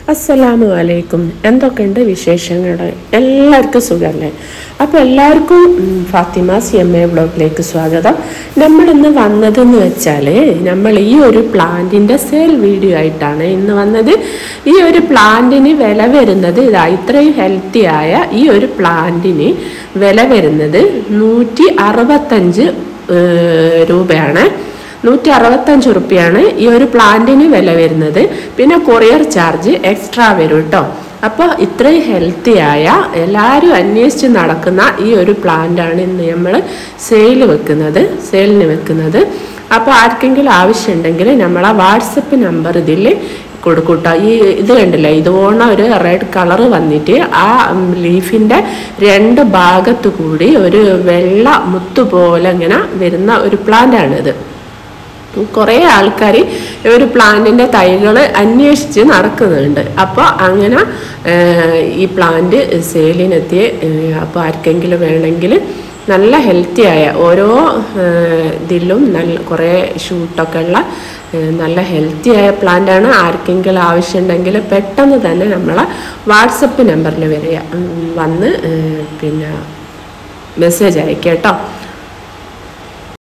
അസ്സലാമു അലൈക്കും എന്തൊക്കെയുണ്ട് വിശേഷങ്ങൾ എല്ലാവർക്കും സുഖമല്ലേ അപ്പോൾ എല്ലാവർക്കും ഉം, ഫാത്തിമ സി എം എ ബ്ലോഗിലേക്ക് സ്വാഗതം നമ്മളിന്ന് വന്നതെന്ന് വെച്ചാൽ നമ്മൾ ഈ ഒരു പ്ലാന്റിൻ്റെ സെയിൽ വീഡിയോ ആയിട്ടാണ് ഇന്ന് വന്നത് ഈ ഒരു പ്ലാന്റിന് വില വരുന്നത് ഇതാ ഇത്രയും ഹെൽത്തി ആയ ഈ ഒരു പ്ലാന്റിന് വില വരുന്നത് നൂറ്റി അറുപത്തഞ്ച് ഏഹ്, രൂപയാണ് നൂറ്റി അറുപത്തഞ്ച് ഉറുപ്പ്യാണ് ഈ ഒരു പ്ലാന്റിന് വില വരുന്നത് പിന്നെ കൊറിയർ ചാർജ് എക്സ്ട്രാ വരും കേട്ടോ അപ്പോൾ ഇത്രയും ഹെൽത്തി ആയ എല്ലാവരും അന്വേഷിച്ച് നടക്കുന്ന ഈ ഒരു പ്ലാന്റാണ് ഇന്ന് നമ്മൾ സെയിൽ വെക്കുന്നത് സെയിലിന് വെക്കുന്നത് അപ്പോൾ ആർക്കെങ്കിലും ആവശ്യമുണ്ടെങ്കിൽ നമ്മളെ വാട്സപ്പ് നമ്പർ ഇതിൽ കൊടുക്കൂട്ടോ ഈ ഇത് കണ്ടില്ലേ ഇതുപോലെ ഒരു റെഡ് കളർ വന്നിട്ട് ആ ലീഫിൻ്റെ രണ്ട് ഭാഗത്തു കൂടി ഒരു വെള്ള മുത്തു പോലെ ഇങ്ങനെ വരുന്ന ഒരു പ്ലാന്റാണിത് കുറേ ആൾക്കാർ ഒരു പ്ലാന്റിൻ്റെ തൈകൾ അന്വേഷിച്ച് നടക്കുന്നുണ്ട് അപ്പോൾ അങ്ങനെ ഏഹ്, ഈ പ്ലാന്റ് സെയിലിനെത്തി അപ്പോൾ ആർക്കെങ്കിലും വേണമെങ്കിൽ നല്ല ഹെൽത്തി ആയ ഓരോ ഏഹ്, ഇതിലും നല്ല കുറേ ഷൂട്ടൊക്കെ ഉള്ള ഏഹ്, നല്ല ഹെൽത്തി ആയ പ്ലാന്റാണ് ആർക്കെങ്കിലും ആവശ്യമുണ്ടെങ്കിൽ പെട്ടെന്ന് തന്നെ നമ്മളെ വാട്സപ്പ് നമ്പറിൽ വരിക ഉം, വന്ന് ഏഹ്, പിന്നെ മെസ്സേജ് അയക്കാം കേട്ടോ